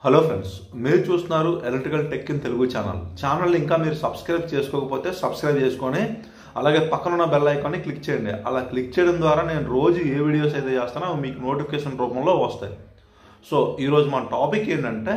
hello friends మీరు చూస్తున్నారు electrical tech in Telugu channel channel ఇంకా మీరు సబ్స్క్రైబ్ చేసుకోకపోతే సబ్స్క్రైబ్ చేసుకొని అలాగే పక్కన ఉన్న బెల్ ఐకాన్ని క్లిక్ చేయండి అలా క్లిక్ చేయడం ద్వారా నేను రోజు ఏ వీడియోస్ అయితే చేస్తానో అవి మీకు నోటిఫికేషన్ రూపంలో వస్తాయి సో ఈరోజు మన టాపిక్ ఏంటంటే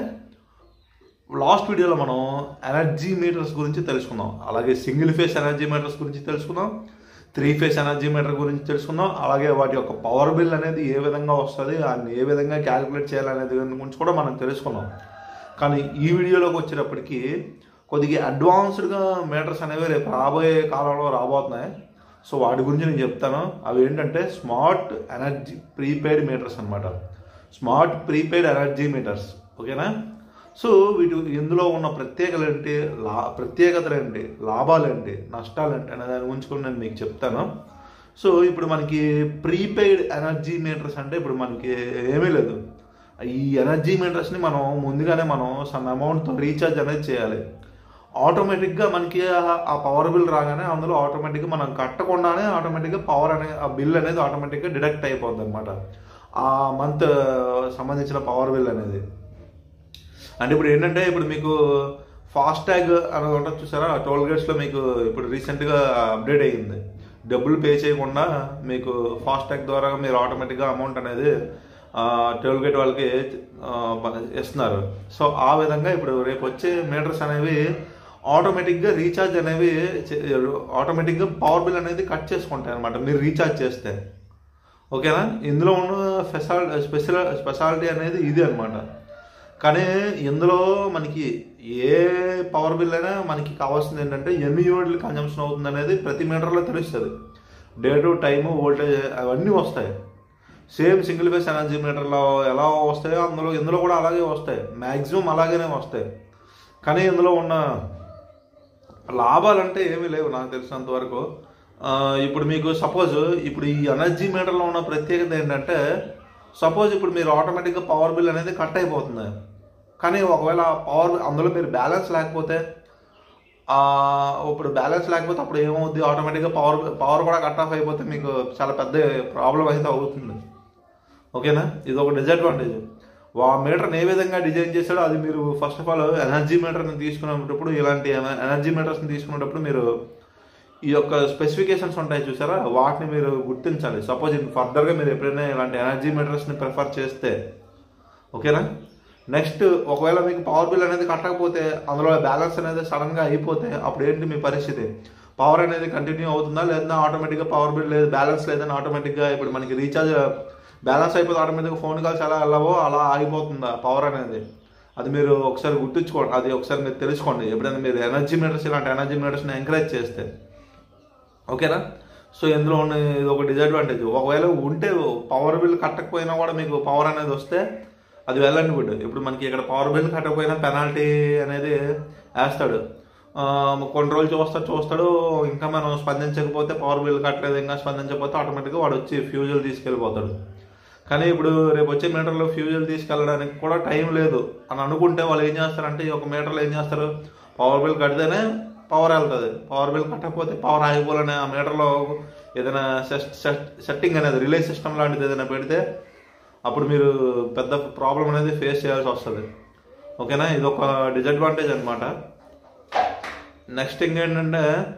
లాస్ట్ వీడియోలో మనం ఎనర్జీ మీటర్స్ గురించి తెలుసుకుందాం అలాగే సింగిల్ ఫేస్ ఎనర్జీ మీటర్స్ గురించి తెలుసుకుందాం త్రీ ఫేస్ ఎనర్జీ మీటర్ గురించి తెలుసుకుందాం అలాగే వాటి యొక్క పవర్ బిల్ అనేది ఏ విధంగా వస్తుంది దాన్ని ఏ విధంగా క్యాలిక్యులేట్ చేయాలనేది గురించి కూడా మనం తెలుసుకున్నాం కానీ ఈ వీడియోలోకి వచ్చేటప్పటికి కొద్దిగా అడ్వాన్స్డ్గా మీటర్స్ అనేవి రేపు రాబోయే కాలంలో రాబోతున్నాయి సో వాటి గురించి నేను చెప్తాను అవి ఏంటంటే స్మార్ట్ ఎనర్జీ ప్రీపెయిడ్ మీటర్స్ అనమాట స్మార్ట్ ప్రీపెయిడ్ ఎనర్జీ మీటర్స్ ఓకేనా సో వీటి ఇందులో ఉన్న ప్రత్యేకలు ఏంటి లా ప్రత్యేకతలు ఏంటి లాభాలు ఏంటి నష్టాలు ఏంటి అనే దాని గురించి కూడా నేను మీకు చెప్తాను సో ఇప్పుడు మనకి ప్రీపెయిడ్ ఎనర్జీ మీటర్స్ అంటే ఇప్పుడు మనకి ఏమీ లేదు ఈ ఎనర్జీ మీటర్స్ని మనం ముందుగానే మనం సమ్ అమౌంట్తో రీఛార్జ్ అనేది చేయాలి ఆటోమేటిక్గా మనకి ఆ- ఆ పవర్ బిల్ రాగానే అందులో ఆటోమేటిక్గా మనం కట్టకుండానే ఆటోమేటిక్గా పవర్ అనే ఆ బిల్ అనేది ఆటోమేటిక్గా డిడక్ట్ అయిపోద్ది అనమాట ఆ మంత్ సంబంధించిన పవర్ బిల్ అనేది అంటే ఇప్పుడు ఏంటంటే ఇప్పుడు మీకు ఫాస్ట్ ట్యాగ్ అనేది ఉంటుంది చూసారా టోల్ గేట్స్లో మీకు ఇప్పుడు రీసెంట్గా అప్డేట్ అయ్యింది డబ్బులు పే చేయకుండా మీకు ఫాస్ట్ ట్యాగ్ ద్వారా మీరు ఆటోమేటిక్గా అమౌంట్ అనేది టోల్ గేట్ వాళ్ళకి ఆ, ఇస్తున్నారు సో ఆ విధంగా ఇప్పుడు రేపు వచ్చే మీటర్స్ అనేవి ఆటోమేటిక్గా రీఛార్జ్ అనేవి చే- ఆటోమేటిక్గా పవర్ బిల్ అనేది కట్ చేసుకుంటాయి అనమాట మీరు రీఛార్జ్ చేస్తే ఓకేనా ఇందులో ఉన్న స్పెషాల్ స్పెషల్ స్పెషాలిటీ అనేది ఇది అనమాట కానీ ఇందులో మనకి ఏ పవర్ బిల్ అయినా మనకి కావాల్సింది ఏంటంటే ఎన్ని యూనిట్లు కన్జంప్షన్ అవుతుంది అనేది ప్రతి మీటర్లో తెలుస్తుంది డే టు టైము వోల్టేజ్ అవన్నీ వస్తాయి సేమ్ సింగిల్ ఫేస్ ఎనర్జీ మీటర్లో ఎలా వస్తాయో అందులో ఇందులో కూడా అలాగే వస్తాయి మ్యాక్సిమం అలాగనే వస్తాయి కానీ ఇందులో ఉన్న లాభాలంటే ఏమీ లేవు నాకు తెలిసినంత వరకు ఆ, ఇప్పుడు మీకు సపోజ్ ఇప్పుడు ఈ ఎనర్జీ మీటర్లో ఉన్న ప్రత్యేకత ఏంటంటే సపోజ్ ఇప్పుడు మీరు ఆటోమేటిక్గా పవర్ బిల్ అనేది కట్ అయిపోతుంది కానీ ఒకవేళ పవర్ అందులో మీరు బ్యాలెన్స్ లేకపోతే ఆ, ఇప్పుడు బ్యాలెన్స్ లేకపోతే అప్పుడు ఏమవుద్ది ఆటోమేటిక్గా పవర్ పవర్ కూడా కట్ ఆఫ్ అయిపోతే మీకు చాలా పెద్ద ప్రాబ్లం అయితే అవుతుంది ఓకేనా ఇది ఒక డిసడ్వాంటేజ్ ఆ మీటర్ని ఏ విధంగా డిజైన్ చేశాడో అది మీరు ఫస్ట్ ఆఫ్ ఆల్ ఎనర్జీ మీటర్ని తీసుకునేటప్పుడు ఇలాంటి ఎనర్జీ మీటర్స్ని తీసుకునేటప్పుడు మీరు ఈ యొక్క స్పెసిఫికేషన్స్ ఉంటాయి చూసారా వాటిని మీరు గుర్తించాలి సపోజ్ ఫర్దర్గా మీరు ఎప్పుడైనా ఇలాంటి ఎనర్జీ మీటర్స్ని ప్రిఫర్ చేస్తే ఓకేనా నెక్స్ట్ ఒకవేళ మీకు పవర్ బిల్ అనేది కట్టకపోతే అందులో బ్యాలెన్స్ అనేది సడన్గా అయిపోతే అప్పుడు ఏంటి మీ పరిస్థితి పవర్ అనేది కంటిన్యూ అవుతుందా లేదా ఆటోమేటిక్గా పవర్ బిల్ లేదు బ్యాలెన్స్ లేదని ఆటోమేటిక్గా ఇప్పుడు మనకి రీఛార్జ్ బ్యాలెన్స్ అయిపోతే ఆటోమేటిక్గా ఫోన్ కాల్స్ ఎలా వెళ్ళవో అలా ఆగిపోతుందా పవర్ అనేది అది మీరు ఒకసారి గుర్తుంచుకోండి అది ఒకసారి మీరు తెలుసుకోండి ఎప్పుడైనా మీరు ఎనర్జీ మీటర్స్ ఇలాంటి ఎనర్జీ మీటర్స్ని ఎంకరేజ్ చేస్తే ఓకేనా సో ఇందులో ఉన్న ఇది ఒక డిసడ్వాంటేజ్ ఒకవేళ ఉంటే పవర్ బిల్ కట్టకపోయినా కూడా మీకు పవర్ అనేది వస్తే అది వెళ్ళండి గుడ్ ఇప్పుడు మనకి ఇక్కడ పవర్ బిల్ కట్టకపోయినా పెనాల్టీ అనేది వేస్తాడు ఆ, కొన్ని రోజులు చూస్తాడు చూస్తాడు ఇంకా మనం స్పందించకపోతే పవర్ బిల్ కట్టలేదు ఇంకా స్పందించకపోతే ఆటోమేటిక్గా వాడు వచ్చి ఫ్యూజులు తీసుకెళ్ళిపోతాడు కానీ ఇప్పుడు రేపు వచ్చే మీటర్లో ఫ్యూజులు తీసుకెళ్ళడానికి కూడా టైం లేదు అని అనుకుంటే వాళ్ళు ఏం చేస్తారంటే ఈ ఒక మీటర్లో ఏం చేస్తారు పవర్ బిల్ కడితేనే పవర్ వెళ్తుంది పవర్ బిల్ కట్టకపోతే పవర్ ఆగిపోవాలని ఆ మీటర్లో ఏదైనా సెట్టింగ్ అనేది రిలే సిస్టమ్ లాంటిది ఏదైనా పెడితే అప్పుడు మీరు పెద్ద ప్రాబ్లం అనేది ఫేస్ చేయాల్సి వస్తుంది ఓకేనా ఇది ఒక డిసడ్వాంటేజ్ అనమాట నెక్స్ట్ ఇంకేంటంటే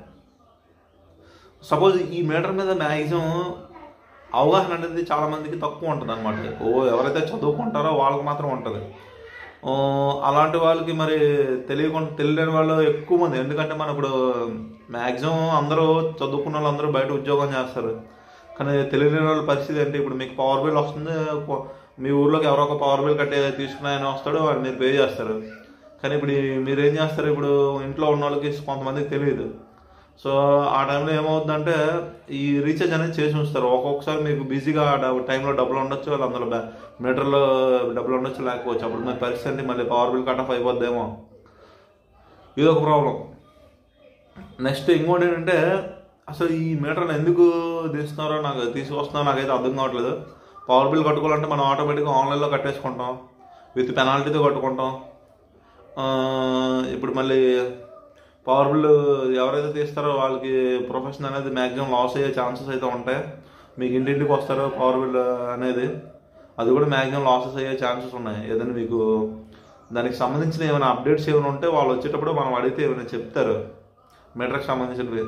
సపోజ్ ఈ మీటర్ మీద మ్యాక్సిమం అవగాహన అనేది చాలా మందికి తక్కువ ఉంటుంది అనమాట ఓ ఎవరైతే చదువుకుంటారో వాళ్ళకి మాత్రం ఉంటుంది ఓ, అలాంటి వాళ్ళకి మరి తెలియకుండా తెలియని వాళ్ళు ఎక్కువ మంది ఎందుకంటే మన ఇప్పుడు మ్యాక్సిమం అందరూ చదువుకున్న వాళ్ళు అందరూ బయట ఉద్యోగం చేస్తారు కానీ తెలియని వాళ్ళ పరిస్థితి ఏంటి ఇప్పుడు మీకు పవర్ బిల్ వస్తుంది కొ- మీ ఊర్లోకి ఎవరో ఒక పవర్ బిల్ కట్టే తీసుకుని ఆయన వస్తాడు వాడు మీరు పే చేస్తారు కానీ ఇప్పుడు ఈ- మీరు ఏం చేస్తారు ఇప్పుడు ఇంట్లో ఉన్న వాళ్ళకి కొంతమందికి తెలియదు సో ఆ టైంలో ఏమవుతుందంటే ఈ రీఛార్జ్ అనేది చేసి ఉంచుతారు ఒక్కొక్కసారి మీకు బిజీగా ఆ డ- టైంలో డబ్బులు ఉండొచ్చు వాళ్ళు అందులో బ్యా- మీటర్లో డబ్బులు ఉండొచ్చు లేకపోవచ్చు అప్పుడు మీ పరిస్థితి ఏంటి మళ్ళీ పవర్ బిల్ కట్ ఆఫ్ అయిపోద్దేమో ఇది ఒక ప్రాబ్లం నెక్స్ట్ ఇంకోటి ఏంటంటే అసలు ఈ మీటర్ని ఎందుకు తీస్తున్నారో నాకు తీసుకొస్తున్నారో నాకైతే అర్థం కావట్లేదు పవర్ బిల్ కట్టుకోవాలంటే మనం ఆటోమేటిక్గా ఆన్లైన్లో కట్టేసుకుంటాం విత్ పెనాల్టీతో కట్టుకుంటాం ఆ, ఇప్పుడు మళ్ళీ పవర్ బిల్ ఎవరైతే తీస్తారో వాళ్ళకి ప్రొఫెషన్ అనేది మ్యాక్సిమం లాస్ అయ్యే ఛాన్సెస్ అయితే ఉంటాయి మీకు ఇంటింటికి వస్తారో పవర్ బిల్ అనేది అది కూడా మ్యాక్సిమం లాసెస్ అయ్యే ఛాన్సెస్ ఉన్నాయి ఏదైనా మీకు దానికి సంబంధించిన ఏమైనా అప్డేట్స్ ఏమైనా ఉంటే వాళ్ళు వచ్చేటప్పుడు మనం అడిగితే ఏమైనా చెప్తారు మీటర్కి సంబంధించినవి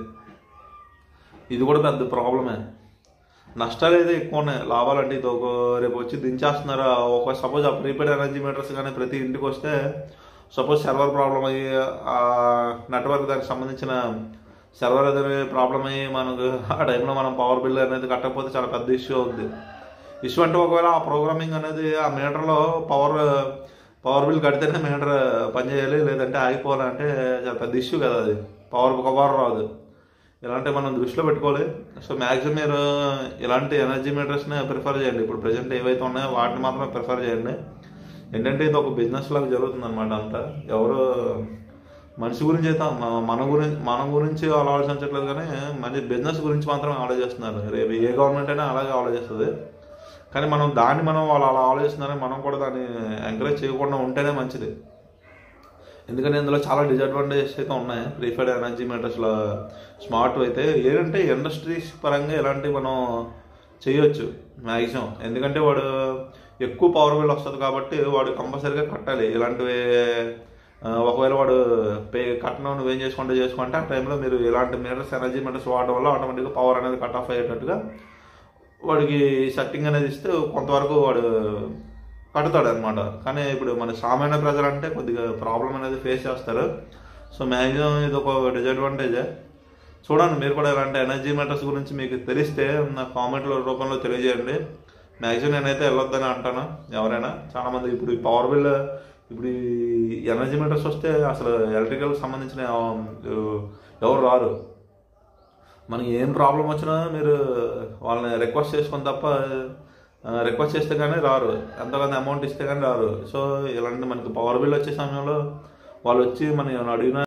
ఇది కూడా పెద్ద ప్రాబ్లమే నష్టాలు అయితే ఎక్కువ ఉన్నాయి లాభాలు అంటే ఇది ఒక రేపు వచ్చి దించేస్తున్నారు ఒక సపోజ్ ఆ ప్రీపెయిడ్ ఎనర్జీ మీటర్స్ కానీ ప్రతి ఇంటికి వస్తే సపోజ్ సర్వర్ ప్రాబ్లం అయ్యి ఆ నెట్వర్క్ దానికి సంబంధించిన సర్వర్ ఏదైనా ప్రాబ్లం అయ్యి మనకు ఆ టైంలో మనం పవర్ బిల్ అనేది కట్టకపోతే చాలా పెద్ద ఇష్యూ అవుద్ది ఇష్యూ అంటే ఒకవేళ ఆ ప్రోగ్రామింగ్ అనేది ఆ మీటర్లో పవర్ పవర్ బిల్ కడితేనే మీటర్ పనిచేయాలి లేదంటే ఆగిపోవాలి అంటే చాలా పెద్ద ఇష్యూ కదా అది పవర్ పవర్ రాదు ఇలాంటి మనం దృష్టిలో పెట్టుకోవాలి సో మ్యాక్సిమం మీరు ఇలాంటి ఎనర్జీ మీటర్స్ని ప్రిఫర్ చేయండి ఇప్పుడు ప్రజెంట్ ఏవైతే ఉన్నాయో వాటిని మాత్రమే ప్రిఫర్ చేయండి ఏంటంటే ఇది ఒక బిజినెస్ లాగా జరుగుతుంది అనమాట అంతా ఎవరు మనిషి గురించి అయితే మ- మన గురించి మన గురించి వాళ్ళు ఆలోచించట్లేదు కానీ మన బిజినెస్ గురించి మాత్రమే ఆలోచిస్తున్నారు రేపు ఏ గవర్నమెంట్ అయినా అలాగే ఆలోచిస్తుంది కానీ మనం దాన్ని మనం వాళ్ళు అలా ఆలోచిస్తున్నారని మనం కూడా దాన్ని ఎంకరేజ్ చేయకుండా ఉంటేనే మంచిది ఎందుకంటే ఇందులో చాలా డిసడ్వాంటేజెస్ అయితే ఉన్నాయి ప్రీఫైడ్ ఎనర్జీ మీటర్స్లో స్మార్ట్ అయితే ఏంటంటే ఇండస్ట్రీస్ పరంగా ఇలాంటివి మనం చేయొచ్చు మ్యాక్సిమం ఎందుకంటే వాడు ఎక్కువ పవర్ బిల్ వస్తుంది కాబట్టి వాడు కంపల్సరీగా కట్టాలి ఇలాంటివి ఆ, ఒకవేళ వాడు పే కట్టడం నువ్వేం చేసుకుంటే చేసుకుంటే ఆ టైంలో మీరు ఇలాంటి మీటర్స్ ఎనర్జీ మీటర్స్ వాడడం వల్ల ఆటోమేటిక్గా పవర్ అనేది కట్ ఆఫ్ అయ్యేటట్టుగా వాడికి సెట్టింగ్ అనేది ఇస్తే కొంతవరకు వాడు కడతాడు అనమాట కానీ ఇప్పుడు మన సామాన్య ప్రజలు అంటే కొద్దిగా ప్రాబ్లం అనేది ఫేస్ చేస్తారు సో మ్యాక్సిమం ఇది ఒక డిసడ్వాంటేజే చూడండి మీరు కూడా ఇలాంటి ఎనర్జీ మీటర్స్ గురించి మీకు తెలిస్తే నా కామెంట్ల రూపంలో తెలియజేయండి మ్యాక్సిమం నేనైతే వెళ్ళొద్దని అంటాను ఎవరైనా చాలా మంది ఇప్పుడు ఈ పవర్ బిల్ ఇప్పుడు ఈ ఎనర్జీ మీటర్స్ వస్తే అసలు ఎలక్ట్రికల్ సంబంధించిన ఎవ- ఎవరు రారు మనకి ఏం ప్రాబ్లం వచ్చినా మీరు వాళ్ళని రిక్వెస్ట్ చేసుకొని తప్ప రిక్వెస్ట్ చేస్తే కానీ రారు ఎంతగానో అమౌంట్ ఇస్తే కానీ రారు సో ఇలాంటి మనకి పవర్ బిల్ వచ్చే సమయంలో వాళ్ళు వచ్చి మనం ఏమైనా అడిగినా